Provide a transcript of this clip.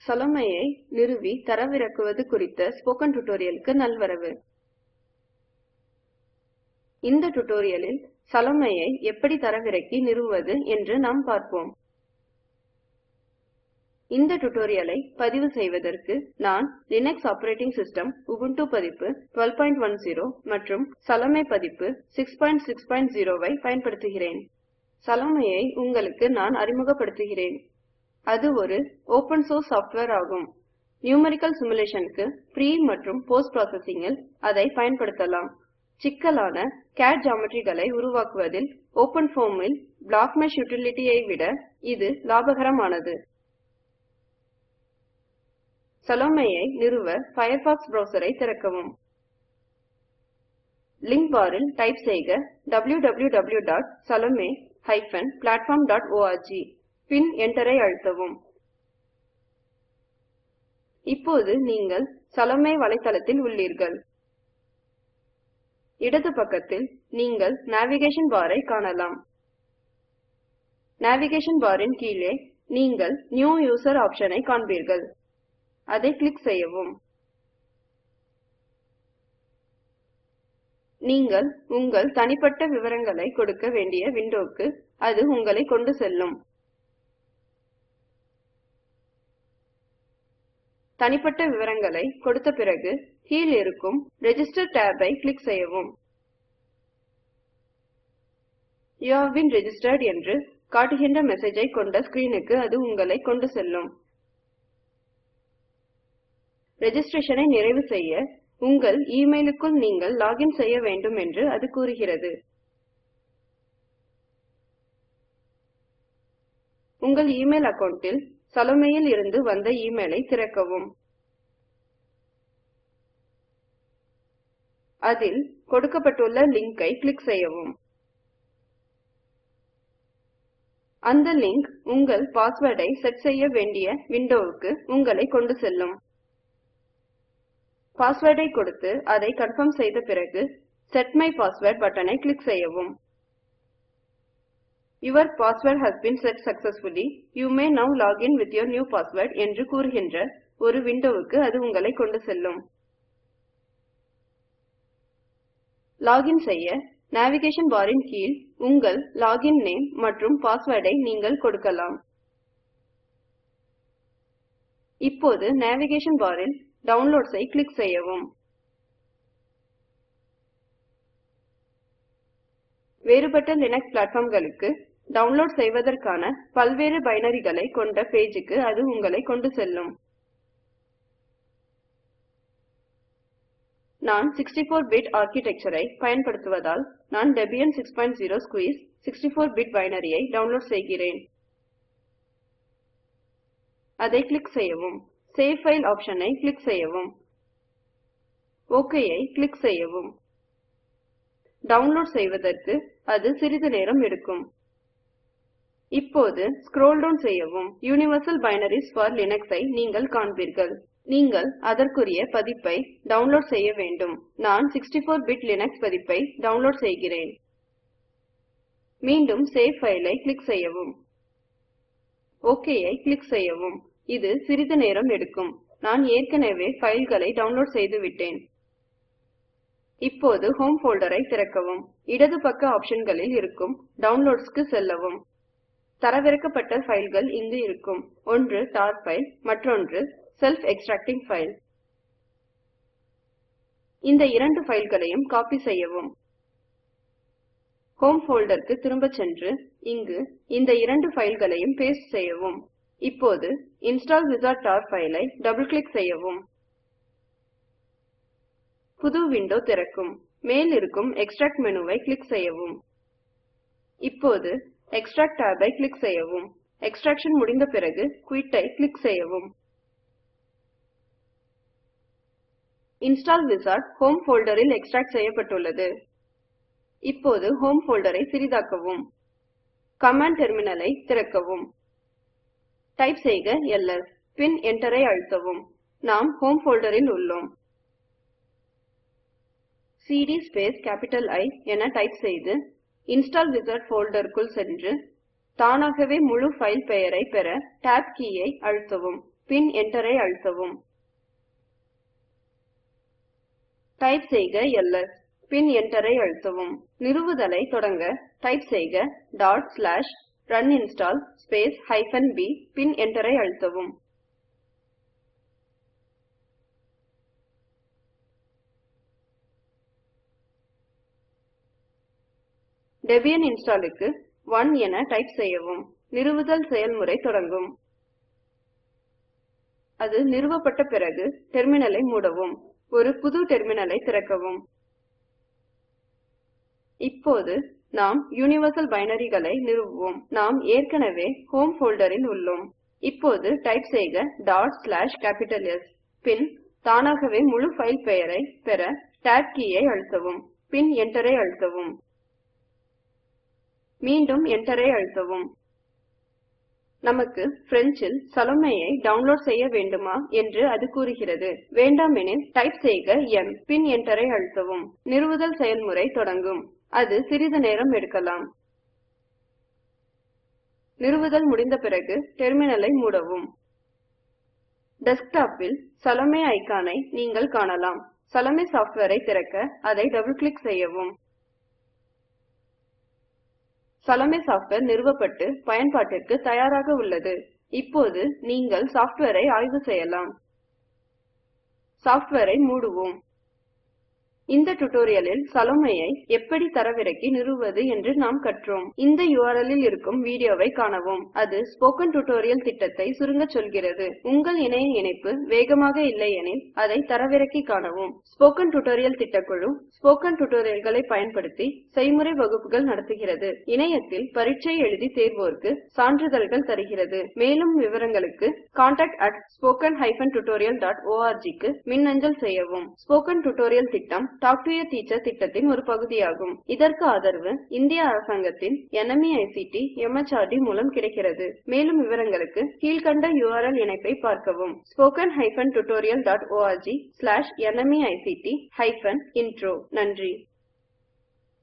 Salomeயை நிறுவி தரவிறக்குவது குறித்த ஸ்போக்கன் டியூட்டோரியலுக்கு நல்வரவு. இந்த டியூட்டோரியலில் Salomeயை எப்படி தரவிறக்கி நிறுவுவது என்று நாம் பார்ப்போம். இந்த டியூட்டோரியலை பதிவு செய்வதற்கு நான் லினக்ஸ் ஆப்பரேட்டிங் சிஸ்டம் உபுண்டு பதிப்பு 1210 மற்றும் Salome பதிப்பு 660 ஐ பயன்படுத்துகிறேன். Salomeயை உங்களுக்கு நான் அறிமுகப்படுத்துகிறேன். அது ஒரு ஓபன் சோர்ஸ் சாஃப்ட்வேர் ஆகும். நியூமெரிக்கல் சிமுலேஷனுக்கு pre மற்றும் post processing இல் அதை பயன்படுத்தலாம். சிக்கலான CAD geometryகளை உருவாக்குவதில் OpenFOAM இல் BlockMesh utility ஐ விட இது லாபகரமானது. Salomeயை நிறுவ Firefox browser-ஐ திறக்கவும். லிங்க் barல் டைப் செய்க www.salome-platform.org பின் Enter-ஐ அழுத்தவும். இப்போது நீங்கள் Salome வலைத்தளத்தில் உள்ளீர்கள். இடது பக்கத்தில் நீங்கள் நேவிகேஷன் பார் ஐ காணலாம். நேவிகேஷன் பாரின் கீழே நீங்கள் நியூ யூசர் ஆப்ஷன் ஐ காண்பீர்கள். அதை கிளிக் செய்யவும். நீங்கள் உங்கள் தனிப்பட்ட விவரங்களை கொடுக்க வேண்டிய விண்டோக்கு அது உங்களை கொண்டு செல்லும். தனிப்பட்ட விவரங்களை கொடுத்த பிறகு கீழ் இருக்கும் ரெஜிஸ்டர் tab ஐ கிளிக் செய்யவும். You have been registered என்று காட்டுகின்ற மெசேஜ் ஐ கொண்ட ஸ்கிரீனுக்கு அது உங்களை கொண்டு செல்லும். ரெஜிஸ்ட்ரேஷன் ஐ நிறைவு செய்ய உங்கள் இமெயிலுக்குள் நீங்கள் லாகின் செய்ய வேண்டும் என்று அது கூறுகிறது. உங்கள் இமெயில் அக்கவுண்டில் Salomeயில் இருந்து வந்த இமெயிலை திறக்கவும். அதில் கொடுக்கப்பட்டுள்ள லிங்க் ஐ கிளிக் செய்யவும். அந்த லிங்க் உங்கள் பாஸ்வேர்ட் ஐ செட் செய்ய வேண்டிய விண்டோவுக்கு உங்களை கொண்டு செல்லும். பாஸ்வேர்ட் ஐ கொடுத்து அதை கன்ஃபர்ம் செய்த பிறகு செட் மை பாஸ்வேர்ட் பட்டன் ஐ கிளிக் செய்யவும். Your password has been set successfully. You may now log in with your new password என்று கூறுகின்ற ஒரு விண்டோவுக்கு அது உங்களை கொண்டு செல்லும். லாகின் செய்ய நேவிகேஷன் பாரின் கீழ் உங்கள் லாகின் நேம் மற்றும் பாஸ்வேர்ட் ஐ நீங்கள் கொடுக்கலாம். இப்போது நேவிகேஷன் பாரில் Downloads ஐ கிளிக் செய்யவும். வேறுபட்ட லினக்ஸ் பிளாட்ஃபார்ம்களுக்கு டவுன்லோட் செய்வதற்கான பல்வேறு பைனரிகளை கொண்ட பேஜுக்கு அது உங்களை கொண்டு செல்லும். நான் 64 பிட் ஆர்க்கிடெக்சர் ஐ பயன்படுத்துவதால் நான் Debian 6.0 Squeeze 64 பிட் பைனரி ஐ டவுன்லோட் செய்கிறேன். அதை கிளிக் செய்யவும். சேவ் ஃபைல் ஆப்ஷன் ஐ கிளிக் செய்யவும். OK ஐ கிளிக் செய்யவும். டவுன்லோட் செய்வதற்கு அது சிறிது நேரம் எடுக்கும். இப்போது ஸ்க்ரோல் டவுன் செய்யவும். யுனிவர்சல் பைனரிஸ் ஃபார் லினக்ஸ் ஐ நீங்கள் காண்பீர்கள். நீங்கள் அதற்குரிய பதிப்பை டவுன்லோட் செய்ய வேண்டும். நான் 64 பிட் லினக்ஸ் பதிப்பை டவுன்லோட் செய்கிறேன். மீண்டும் சேவ் ஃபைல் ஐ கிளிக் செய்யவும். OK ஐ கிளிக் செய்யவும். இது சிறிது நேரம் எடுக்கும். நான் ஏற்கனவே ஃபைல்களை டவுன்லோட் செய்துவிட்டேன். இப்போது ஹோம் போல்டர் ஐ திறக்கவும். இடது பக்க ஆப்ஷன்களில் இருக்கும் டவுன்லோட்ஸ்க்கு செல்லவும். தரவிறக்கப்பட்ட ஃபைல்கள் இங்கு இருக்கும். ஒன்று tar ஃபைல் மற்றொன்று self extracting ஃபைல். இந்த இரண்டு ஃபைல்களையும் காப்பி செய்யவும். ஹோம் போல்டருக்கு திரும்ப சென்று இங்கு இந்த இரண்டு ஃபைல்களையும் பேஸ்ட் செய்யவும். இப்போது install wizard tar ஃபைல் ஐ டபுள் கிளிக் செய்யவும். புது விண்டோ திறக்கும். மேல் இருக்கும் எக்ஸ்ட்ராக்ட் மேனு ஐ கிளிக் செய்யவும். இப்போது எக்ஸ்ட்ராக்ட் tab ஐ கிளிக் செய்யவும். எக்ஸ்ட்ராக்ஷன் முடிந்த பிறகு குயிட் ஐ கிளிக் செய்யவும். இன்ஸ்டால் விசார்ட் ஹோம் போல்டரில் எக்ஸ்ட்ராக்ட் செய்யப்பட்டுள்ளது. இப்போது ஹோம் போல்டரை சிறிதாக்கவும். கமாண்ட் டெர்மினல் ஐ திறக்கவும். டைப் செய்க ls பின் Enter ஐ அழுத்தவும். நாம் ஹோம் போல்டரில் உள்ளோம். சிடி ஸ்பேஸ் கேப்பிட்டல் I என டைப் செய்து இன்ஸ்டால் விசார்ட் போல்டருக்குள் சென்று தானாகவே முழு ஃபைல் பெயரை பெற Tab கீயை அழுத்தவும். பின் என்டரை அழுத்தவும் டைப் செய்க எல்எஸ் பின் என்டரை அழுத்தவும் நிறுவுதலை தொடங்க டைப் செய்க dot slash run install space hyphen P பின் என்டரை அழுத்தவும் டெபியன் இன்ஸ்டாலுக்கு 1 என டைப் செய்யவும் நிறுவுதல் செயல்முறை தொடங்கும் அது நிறுவப்பட்ட பிறகு டெர்மினலை மூடவும் ஒரு புது டெர்மினலை திறக்கவும் இப்போது நாம் யுனிவர்சல் பைனரிகளை நிறுவுவோம் நாம் ஏற்கனவே ஹோம் போல்டரில் உள்ளோம் இப்போது டைப் செய்க டாட் ஸ்லாஷ் கேபிட்டல் S பின் தானாகவே முழு ஃபைல் பெயரை பெற Tab கீயை அழுத்தவும் பின் என்டரை அழுத்தவும் மீண்டும் என்டரை அழுத்தவும் நமக்கு பிரெஞ்சில் சலோமேயை டவுன்லோட் செய்ய வேண்டுமா என்று அது கூறுகிறது வேண்டாமெனில் டைப் செய்க என் பின் என்டரை அழுத்தவும் நிறுவுதல் செயல்முறை தொடங்கும் அது சிறிது நேரம் எடுக்கலாம் நிறுவுதல் முடிந்த பிறகு டெர்மினலை மூடவும் டெஸ்க்டாப்பில் சலோமே ஐகானை நீங்கள் காணலாம் சலோமே சாஃப்ட்வேரை திறக்க அதை டபுள் கிளிக் செய்யவும் சலோமே சாஃப்ட்வேர் நிறுவப்பட்டு பயன்பாட்டிற்கு தயாராக உள்ளது இப்போது நீங்கள் சாஃப்ட்வேரை ஆய்வு செய்யலாம் சாஃப்ட்வேரை மூடுவோம் இந்த டுடோரியலில் சலோமேயை எப்படி தரவிறக்கி நிறுவுவது என்று நாம் கற்றோம் இந்த URL இல் இருக்கும் வீடியோவை காணவும் அது ஸ்போக்கன் டியூட்டோரியல் திட்டத்தை சுருங்கச் சொல்கிறது உங்கள் இணைய இணைப்பு வேகமாக இல்லையெனில் அதை தரவிறக்கி காணவும் ஸ்போக்கன் டியூட்டோரியல் திட்டக்குழு ஸ்போக்கன் டியூட்டோரியல்களை பயன்படுத்தி செய்முறை வகுப்புகள் நடத்துகிறது இணையத்தில் பரீட்சை எழுதி தேர்வோருக்கு சான்றிதழ்கள் தருகிறது மேலும் விவரங்களுக்கு contact@spoken tutorialorg க்கு மின்னஞ்சல் செய்யவும் ஸ்போக்கன் டியூட்டோரியல் திட்டம் டாக் டு எ டீச்சர் திட்டத்தின் ஒரு பகுதியாகும் இதற்கு ஆதரவு இந்திய அரசாங்கத்தின் NMEICT MHRD மூலம் கிடைக்கிறது மேலும் விவரங்களுக்கு கீழ்க்கண்ட URL இணைப்பை பார்க்கவும் spoken tutorialorg/nmeict-intro நன்றி